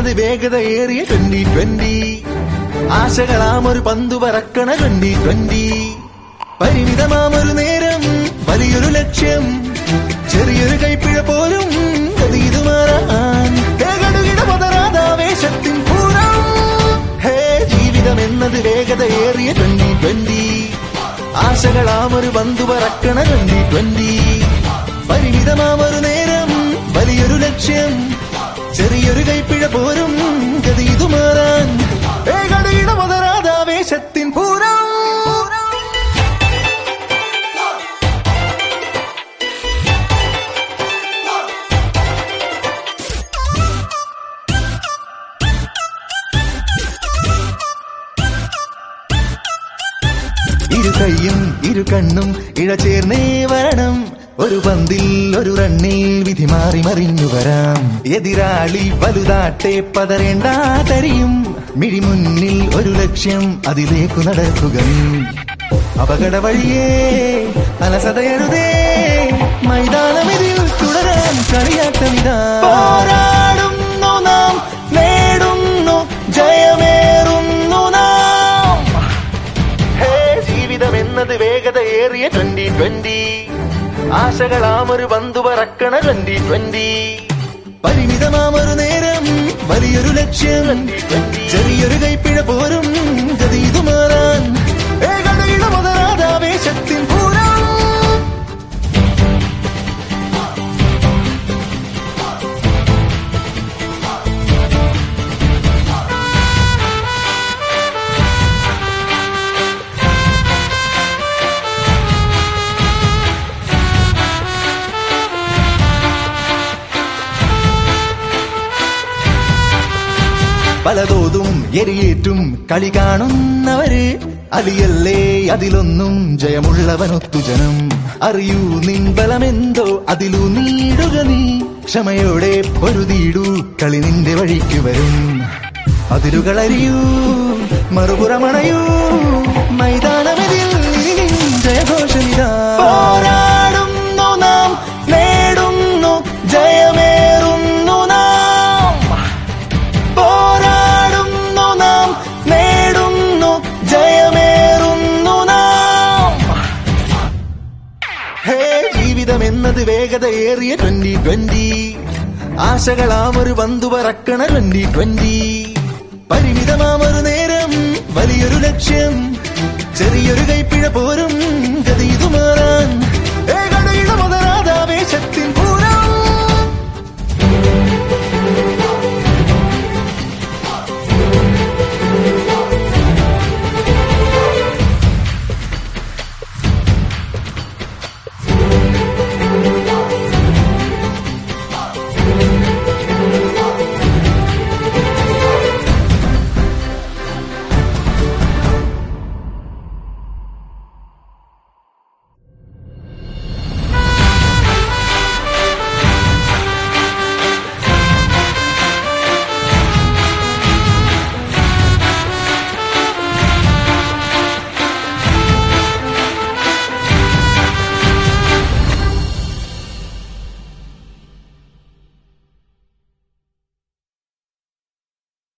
ജീവിതമെന്നത് വേഗതയേറിയ twenty twenty ആശകളാം ഒരു പന്തു പറക്കണ ട്വന്റി ട്വന്റി പരിമിതമാമൊരു നേരം വലിയൊരു ലക്ഷ്യം ചെറിയൊരു കൈപ്പിഴ പോലും ഗതിയിതു മാറാൻ ഏകടുകിട പതരാതാവേശത്തിൻ പൂരം ഹേ ജീവിതമെന്നത് വേഗതയേറിയ ട്വന്റി ട്വന്റി ആശകളാമൊരു പന്തു പറക്കണ ട്വന്റി ട്വന്റി പരിമിതമാമൊരു നേരം വലിയൊരു ലക്ഷ്യം ചെറിയൊരു കൈപ്പിഴ പോരും ഗതിയിതു മാറാൻ ഏകടിയിട മുതരാതാവേശത്തിൻ പൂരം ഇരു കൈയും ഇരു കണ്ണും ഇഴ ചേർന്നേ വരണം ഒരു പന്തിൽ ഒരു റണ്ണിൽ വിധി മാറി മറിഞ്ഞു വരാം എതിരാളി വലുതാട്ടെ പതറേണ്ട തരിയും മിഴിമുന്നിൽ ഒരു ലക്ഷ്യം അതിലേക്കു നടക്കുക നീ അപകട വഴിയേ അലസതയരുതേ മൈതാനമിതിൽ തുടരാൻ കളിയാട്ടമിതാ പോരാടുന്നു നാം നേടുന്നു ജയമേറുന്നു നാം ഹേ ജീവിതം എന്നത് വേഗതയേറിയ ട്വന്റി ട്വന്റി ആശകളാമൊരു പന്തു പറക്കണ ട്വന്റി ട്വന്റി പരിമിതമാമൊരു നേരം വലിയൊരു ലക്ഷ്യം ചെറിയൊരു കൈപ്പിഴ പോരും ഗതിയിതു മാറാൻ ഏകതയിട മുതലാതാവേശത്തിൻ പൂരം പലതോതും എരിയേറ്റും കളി കാണുന്നവര് അലിയല്ലേ അതിലൊന്നും ജയമുള്ളവനൊത്തു ജനം അറിയൂ നിൻ ബലമെന്തോ അതിലു നീടുക നീ ക്ഷമയോടെ പൊരുതീടു കളി നിന്റെ വഴിക്ക് വരും അതിരുകളറിയൂ മറുപുറമണയൂ മൈതാനമതിൽ ഇനി നിൻ ജയഘോഷമിതാ പോരാടുന്നു നാം നേടുന്നു ജയമേറുന്നു നാം പോരാടുന്നു നാം നേടുന്നു ജയമേറുന്നു നാം ഹേ ജീവിതം എന്നത് വേഗതയേറിയ ട്വന്റി ട്വന്റി ആശകളാമൊരു പന്തു പറക്കണ ട്വന്റി ട്വന്റി പരിമിതമാമൊരു നേരം വലിയൊരു ലക്ഷ്യം ചെറിയൊരു കൈപ്പിഴ പോരും